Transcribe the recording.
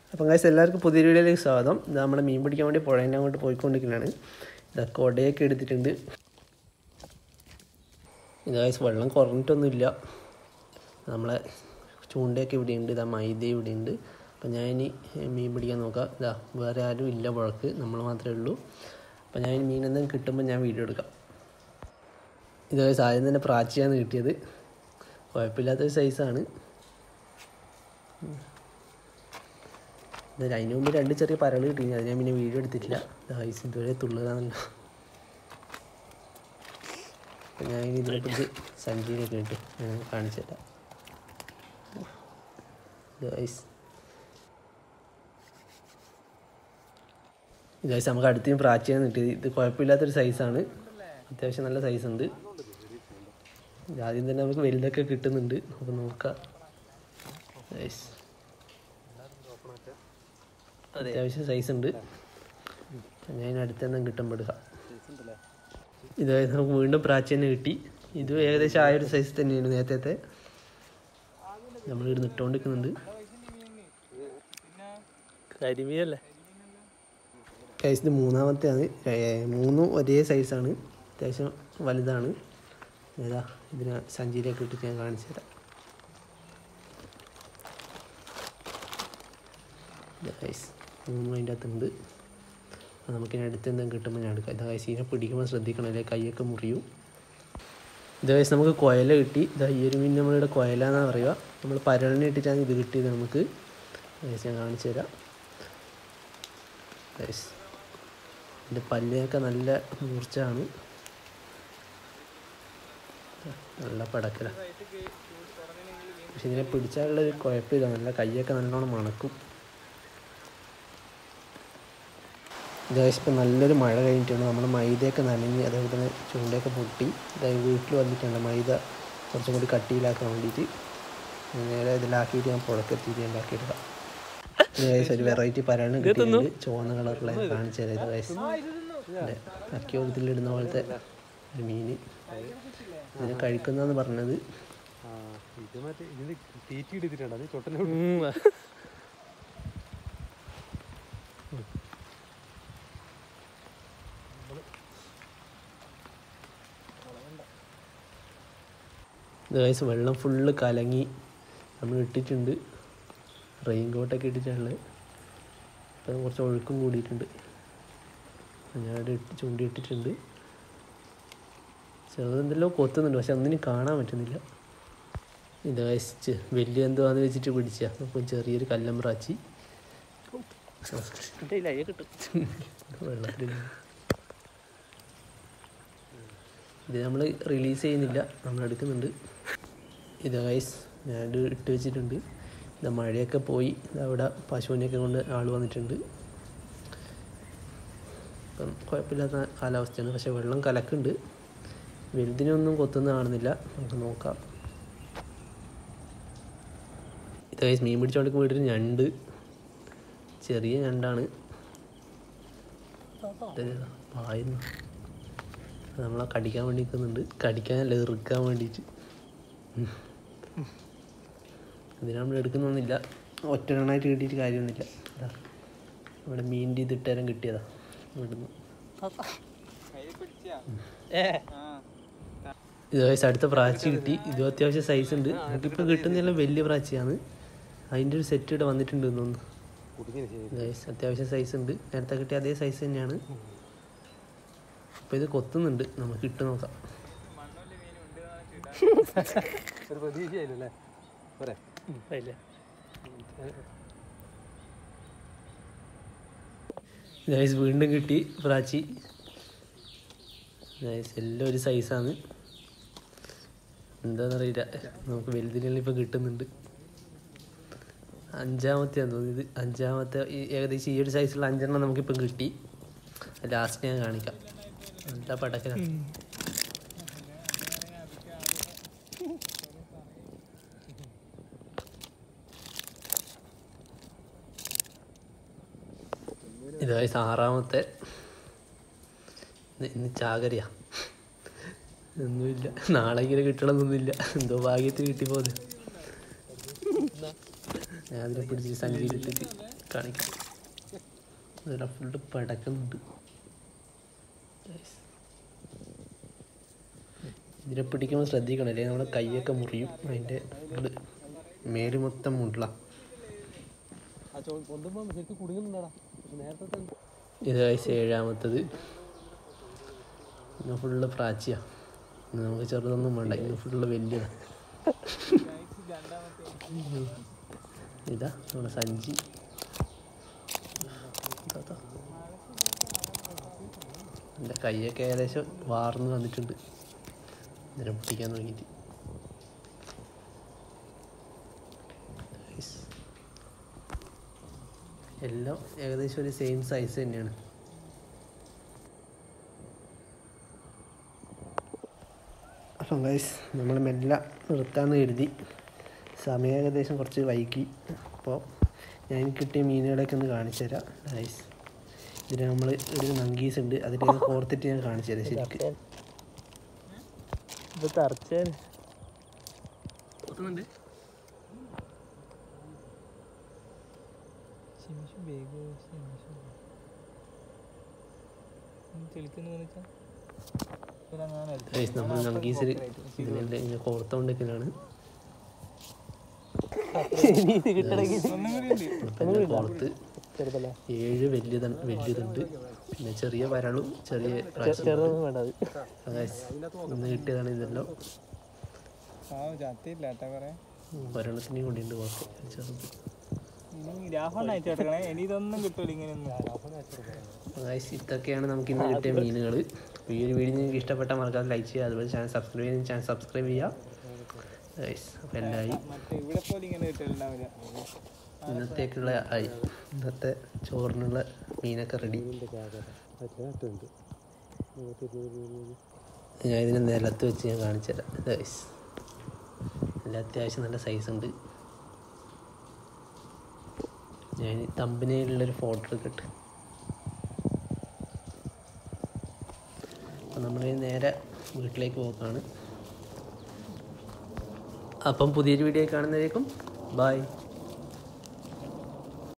അപ്പം ഗൈസ് എല്ലാവർക്കും പുതിയ വീഡിയോയിലേക്ക് സ്വാഗതം ഇത് നമ്മുടെ മീൻ പിടിക്കാൻ വേണ്ടി പുഴേൻ്റെ അങ്ങോട്ട് പോയിക്കൊണ്ടിരിക്കുന്നതാണ് ഇതാ കൊടയൊക്കെ എടുത്തിട്ടുണ്ട് ഇത് ഗൈസ് വെള്ളം കുറഞ്ഞിട്ടൊന്നുമില്ല നമ്മളെ ചൂണ്ടയൊക്കെ ഇവിടെയുണ്ട് ഇതാ മൈദ ഇവിടെയുണ്ട് അപ്പം ഞാൻ ഇനി മീൻ പിടിക്കാൻ നോക്കാം ഇതാ വേറെ ആരും ഇല്ല പുഴക്ക് നമ്മൾ മാത്രമേ ഉള്ളൂ അപ്പം ഞാൻ ഇനി മീൻ എന്തെങ്കിലും കിട്ടുമ്പോൾ ഞാൻ വീഡിയോ എടുക്കാം ഇത് ഗൈസ് ആദ്യം തന്നെ പ്രാച്ചിയാണ് കിട്ടിയത് കുഴപ്പമില്ലാത്തൊരു സൈസാണ് എന്നിട്ട് അതിന് മുമ്പ് രണ്ട് ചെറിയ പരൾ കിട്ടി അത് ഞാൻ പിന്നെ വീഡിയോ എടുത്തിട്ടില്ല ഐസ് ഇതുവരെ തുള്ളുകയാണല്ലോ അപ്പം ഞാൻ ഇനി ഇതിനെക്കുറിച്ച് സഞ്ചിയിലൊക്കെ ഇട്ട് ഞാൻ കാണിച്ചു തരാം ഐസ് ഗൈസ് നമുക്ക് അടുത്തും പ്രാച്ചിയാണ് കിട്ടിയത് ഇത് കുഴപ്പമില്ലാത്തൊരു സൈസാണ് അത്യാവശ്യം നല്ല സൈസ് ഉണ്ട് ആദ്യം തന്നെ നമുക്ക് വലുതൊക്കെ കിട്ടുന്നുണ്ട് നമുക്ക് നോക്കാം ഗൈസ് അത്യാവശ്യം സൈസ് ഉണ്ട് ഞാൻ അടുത്ത് തന്നെ കിട്ടുമ്പോൾ എടുക്കാം ഇത് നമുക്ക് വീണ്ടും പ്രാച്ചി തന്നെ കിട്ടി ഇത് ഏകദേശം ആ ഒരു സൈസ് തന്നെയാണ് നേരത്തെ നമ്മൾ ഇവിടെ ഇട്ടുകൊണ്ടിരിക്കുന്നുണ്ട് കരിമീനല്ലേ സൈസ് ഇത് മൂന്നാമത്തെയാണ് ഏ, മൂന്നും ഒരേ സൈസാണ് അത്യാവശ്യം വലുതാണ് ഏതാ ഇതിനെ സഞ്ചിയിലേക്ക് ഇട്ടിട്ട് ഞാൻ കാണിച്ചു തരാം ഗൈസ് മൂന്നും അതിൻ്റെ അകത്തുണ്ട് അപ്പോൾ നമുക്കിനി അടുത്ത് എന്തെങ്കിലും കിട്ടുമ്പോൾ ഞാൻ എടുക്കാം ഇതാ ഗൈസ് ഇതിനെ പിടിക്കുമ്പോൾ ശ്രദ്ധിക്കണം അല്ലെ കൈയൊക്കെ മുറിയും ഇത് ഗൈസ് നമുക്ക് കൊയല കിട്ടി ഇതാ ഈ ഒരു മീൻ നമ്മളിവിടെ കൊയല എന്നാണ് പറയുക നമ്മൾ പരളിനെ ഇട്ടിട്ടാണ് ഇത് കിട്ടിയത് നമുക്ക് ഗൈസ് ഞാൻ കാണിച്ചു തരാം ഗൈസ് ഇതിൻ്റെ പല്ലിനൊക്കെ നല്ല മൂർച്ചയാണ് നല്ല പടക്കല പക്ഷെ ഇതിനെ പിടിച്ചാലുള്ള ഒരു കുഴപ്പമില്ല നല്ല കൈയൊക്കെ നല്ലോണം മണക്കും ഇതായത് ഇപ്പം നല്ലൊരു മഴ കഴിഞ്ഞിട്ടുണ്ട് നമ്മൾ മൈദയൊക്കെ നനഞ്ഞ് അതേപോലെ തന്നെ ചൂണ്ടയൊക്കെ പൊട്ടി ഇതായത് വീട്ടിൽ വന്നിട്ടുണ്ട് മൈദ കുറച്ചും കൂടി കട്ടിയിലാക്കാൻ വേണ്ടിയിട്ട് നേരെ ഇതിലാക്കിയിട്ട് ഞാൻ പുഴക്കെത്തിയിട്ട് ഞാൻ ഉണ്ടാക്കിയെടുക്കാം ഇത് വയസ്സ് ഒരു വെറൈറ്റി പരാണ് കിട്ടിയിട്ടുണ്ട് ചുവന്ന കളറിലെ കാണിച്ചു തരാം ഇത് വയസ്സ് അക്യോളത്തിലിടുന്ന പോലത്തെ ഒരു മീൻ ഇതിനെ കഴിക്കുന്നതെന്ന് പറഞ്ഞത് ആ, ഇത് മറ്റേ ഇതിന് തീറ്റി എടുത്തിട്ടുണ്ട് അത് ചൊട്ടനെ ഇത് വയസ്സ് വെള്ളം ഫുള്ള് കലങ്ങി നമ്മൾ ഇട്ടിട്ടുണ്ട് റെയിൻ കോട്ടൊക്കെ ഇട്ടിട്ടുള്ളത് അപ്പം കുറച്ച് ഒഴുക്കും കൂടിയിട്ടുണ്ട് ഞാൻ അവിടെ ഇട്ട് ചൂണ്ടി ഇട്ടിട്ടുണ്ട് ചെറുതെന്തെല്ലോ കൊത്തുന്നുണ്ട് പക്ഷെ ഒന്നിനും കാണാൻ പറ്റുന്നില്ല ഇത് വയസ്സ് വലിയ എന്തുവാന്ന് വെച്ചിട്ട് പിടിച്ച അപ്പം ചെറിയൊരു കല്ലമ്പ്രാച്ചി വെള്ളത്തിൽ ഇത് നമ്മൾ റിലീസ് ചെയ്യുന്നില്ല നമ്മൾ എടുക്കുന്നുണ്ട് ഇത് ഗൈസ് ഞാൻ ഇത് ഇട്ട് വെച്ചിട്ടുണ്ട് ഇത് മഴയൊക്കെ പോയി ഇത് അവിടെ പശുവിനെയൊക്കെ കൊണ്ട് ആൾ വന്നിട്ടുണ്ട് ഇപ്പം കുഴപ്പമില്ലാത്ത കാലാവസ്ഥയാണ് പക്ഷെ വെള്ളം കലക്കുണ്ട് വലുതിനൊന്നും കൊത്തുന്ന കാണുന്നില്ല നമുക്ക് നോക്കാം ഇത് ഗൈസ് മീൻ പിടിച്ചോണ്ടിരിക്കുമ്പോൾ വീട്ടിൽ ഞണ്ട് ചെറിയ ഞണ്ടാണ് ഇത് പായുന്നു നമ്മളെ കടിക്കാൻ വേണ്ടി നിൽക്കുന്നുണ്ട് കടിക്കാനല്ല ഇറുക്കാൻ വേണ്ടിയിട്ട് ഇതിന് നമ്മൾ എടുക്കുന്നൊന്നുമില്ല ഒറ്റണെണ്ണായിട്ട് കിട്ടിയിട്ട് കാര്യമൊന്നുമില്ല അതാ ഇവിടെ മീൻ്റെ ഇത് ഇട്ടേരം കിട്ടിയതാ ഇവിടുന്ന് ഇത് വയസ്സ് അടുത്ത പ്രാച്ചി കിട്ടി ഇതും അത്യാവശ്യം സൈസ് ഉണ്ട് നമുക്കിപ്പോൾ കിട്ടുന്നതെല്ലാം വലിയ പ്രാച്ചിയാണ് അതിൻ്റെ ഒരു സെറ്റ് ഇവിടെ വന്നിട്ടുണ്ട് തോന്നുന്നു കുടുങ്ങിന് ശരി ഗൈസ് അത്യാവശ്യം സൈസ് ഉണ്ട് നേരത്തെ കിട്ടിയ അതേ സൈസ് തന്നെയാണ് അപ്പോൾ ഇത് കൊത്തുന്നുണ്ട് നമുക്ക് ഇട്ട് നോക്കാം ഒരു പ്രതീക്ഷയായില്ലല്ലേ പോരെ ഗൈസ് വീണ്ടും കിട്ടി പ്രാച്ചി ഗൈസ് എല്ലാം ഒരു സൈസാണ് എന്താണെന്നറിയില്ല നമുക്ക് വലുതിനെല്ലാം ഇപ്പോൾ കിട്ടുന്നുണ്ട് അഞ്ചാമത്തെയാന്ന് തോന്നിയത് അഞ്ചാമത്തെ ഈ ഏകദേശം ഈ ഒരു സൈസുള്ള അഞ്ചെണ്ണം നമുക്കിപ്പം കിട്ടി ലാസ്റ്റ് ഞാൻ കാണിക്കാം നല്ല പടക്കലാണ് ഇതായി ആറാമത്തെ ഇന്ന് ഇന്ന് ചാകരയാ ഒന്നുമില്ല നാളെ ഇങ്ങനെ കിട്ടണമെന്നൊന്നുമില്ല എന്തോ ഭാഗ്യത്തിൽ കിട്ടിപ്പോന്ന് ഞാൻ അതിനെ പിടിച്ച് സഞ്ചിയിലിട്ടിട്ട് കാണിക്കാം ഇതെല്ലാം ഫുള്ള് പടക്കുന്നുണ്ട് ഇതിനെ പിടിക്കുമ്പോൾ ശ്രദ്ധിക്കണം അല്ലെങ്കിൽ നമ്മുടെ കൈയൊക്കെ മുറിയും അതിൻ്റെ ഫുള്ള് മേല് മൊത്തം മുള്ള ആ ചോ പൊന്തുമ്പോൾ ശരിക്കും കുടുങ്ങുന്നുണ്ടാടാ നേരത്തെ ഇത് വയസ്സ് ഏഴാമത്തത് ഇന്ന് ഫുള്ള് പ്രാച്ചിയാ ഇന്ന് നമുക്ക് ചെറുതൊന്നും വേണ്ട ഇന്ന് ഫുള്ള് വലിയതാ ഇതാ നമ്മുടെ സഞ്ചി ഇതാ. എൻ്റെ കൈയൊക്കെ ഏകദേശം വാർന്ന് വന്നിട്ടുണ്ട് ഇതിനെ പിടിക്കാൻ തുടങ്ങിയിട്ട് Guys. എല്ലാം ഏകദേശം ഒരു സെയിം സൈസ് തന്നെയാണ് അപ്പം ഗൈസ് നമ്മൾ മെല്ലെ നിർത്താമെന്ന് കരുതി സമയം ഏകദേശം കുറച്ച് വൈകി അപ്പോൾ ഞാൻ കിട്ടിയ മീനുകളൊക്കെ ഒന്ന് കാണിച്ചു തരാം ഗൈസ് ഇതിന് നമ്മൾ ഒരു മങ്കീസ് ഉണ്ട് അതിലേക്ക് കോർത്തിട്ട് ഞാൻ കാണിച്ചു തരാം ശരിക്കും ഇത് തറച്ചേൻ കൊത്തുന്നുണ്ട് ശിമിഷു ബേഗോ ശിമിഷു തെളിക്കുന്നു വെച്ചാൽ ഗൈസ് നമ്മൾ മങ്കീസിൽ ഇതിനെല്ലാം ഇങ്ങനെ കോർത്തുകൊണ്ടിരിക്കലാണ് കോർത്ത് ചെറുതല്ലേ ഏഴ് വലിയത വലിയതുണ്ട് പിന്നെ ചെറിയ വരളും ചെറിയ പ്രാച്ചിയും ഉണ്ട്. ചെറുതൊന്നും വേണ്ട അത് അപ്പോൾ guys, ഇന്ന് കിട്ടിയതാണ് ഇതെല്ലാം ആ ചത്തില്ല കേട്ടാ കൊറേ ഒരെണ്ണത്തിനെയും കൊണ്ടുണ്ട് കുഴപ്പം ചെറുത് ഇനി രാഹുൽ അയച്ചു കൊടുക്കണേ ഇനി ഇതൊന്നും കിട്ടൂല ഇങ്ങനെയൊന്നും ഗൈസ് ഇതൊക്കെയാണ് നമുക്ക് ഇന്ന് കിട്ടിയ മീനുകൾ ഈ ഒരു വീഡിയോ നിങ്ങൾക്ക് ഇഷ്ടപ്പെട്ട മറക്കാതെ ലൈക്ക് ചെയ്യുക അതുപോലെ ചാനൽ സബ്സ്ക്രൈബ് ചെയ്യുന്ന ചാനൽ സബ്സ്ക്രൈബ് ചെയ്യുക ഗൈസ് അപ്പോൾ എല്ലായി മറ്റേ ഇവിടെ പോലെ ഇങ്ങനെ കിട്ടലുണ്ടാവില്ല ഇന്നത്തേക്കുള്ള ആയി ഇന്നത്തെ ചോറിനുള്ള മീനൊക്കെ റെഡി ഉണ്ട് ഞാൻ ഇതിനെ നിലത്ത് വെച്ച് ഞാൻ കാണിച്ചു തരാം ഗൈസ് എല്ലാം അത്യാവശ്യം നല്ല സൈസ് ഉണ്ട് ഞാൻ തമ്പനയിലുള്ളൊരു ഫോട്ടോ എടുക്കട്ടെ അപ്പം നമ്മൾ നേരെ വീട്ടിലേക്ക് പോക്കാണ് അപ്പം പുതിയൊരു വീഡിയോ കാണുന്നതായിരിക്കും ബായ്